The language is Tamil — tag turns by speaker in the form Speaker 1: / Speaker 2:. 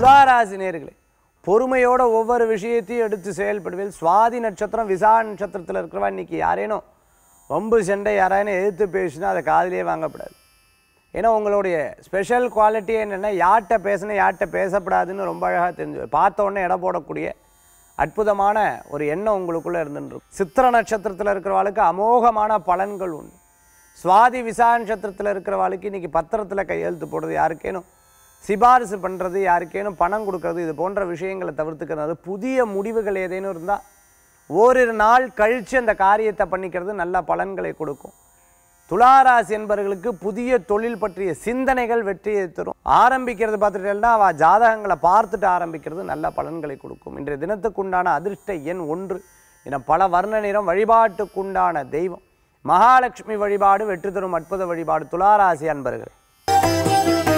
Speaker 1: துளாராசி நேர்களே பொறுமையோட ஒவ்வொரு விஷயத்தையும் எடுத்து செயல்படுவேன் சுவாதி நட்சத்திரம் விசா நட்சத்திரத்தில் இருக்கிறவா இன்னைக்கு யாரேனும் வம்பு சண்டை யாராயினும் எதிர்த்து பேசினா அதை காதிலே வாங்கப்படாது ஏன்னா உங்களுடைய ஸ்பெஷல் குவாலிட்டி என்னென்னா யார்கிட்ட பேசணும் யார்கிட்ட பேசப்படாதுன்னு ரொம்ப அழகாக தெரிஞ்சு பார்த்த உடனே இடம் போடக்கூடிய அற்புதமான ஒரு எண்ணம் உங்களுக்குள்ளே இருந்துருக்கு சித்திர நட்சத்திரத்தில் இருக்கிறவாளுக்கு அமோகமான பலன்கள் உண்டு சுவாதி விசா நட்சத்திரத்தில் இருக்கிறவாளுக்கு இன்றைக்கி பத்திரத்தில் கையெழுத்து போடுறது யாருக்கேனும் சிபாரிசு பண்ணுறது யாருக்கேனும் பணம் கொடுக்கறது இது போன்ற விஷயங்களை தவிர்த்துக்கிறது புதிய முடிவுகள் ஏதேனும் இருந்தால் ஓரிரு நாள் கழித்து அந்த காரியத்தை பண்ணிக்கிறது நல்ல பலன்களை கொடுக்கும் துளாராசி என்பவர்களுக்கு புதிய தொழில் பற்றிய சிந்தனைகள் வெற்றியை தரும் ஆரம்பிக்கிறது பார்த்துட்டேன்னா அவள் ஜாதகங்களை பார்த்துட்டு ஆரம்பிக்கிறது நல்ல பலன்களை கொடுக்கும் இன்றைய தினத்துக்குண்டான அதிர்ஷ்ட எண் ஒன்று என பல வர்ண நிறம் வழிபாட்டுக்குண்டான தெய்வம் மகாலட்சுமி வழிபாடு வெற்றி தரும் அற்புத வழிபாடு துளாராசி அன்பர்களே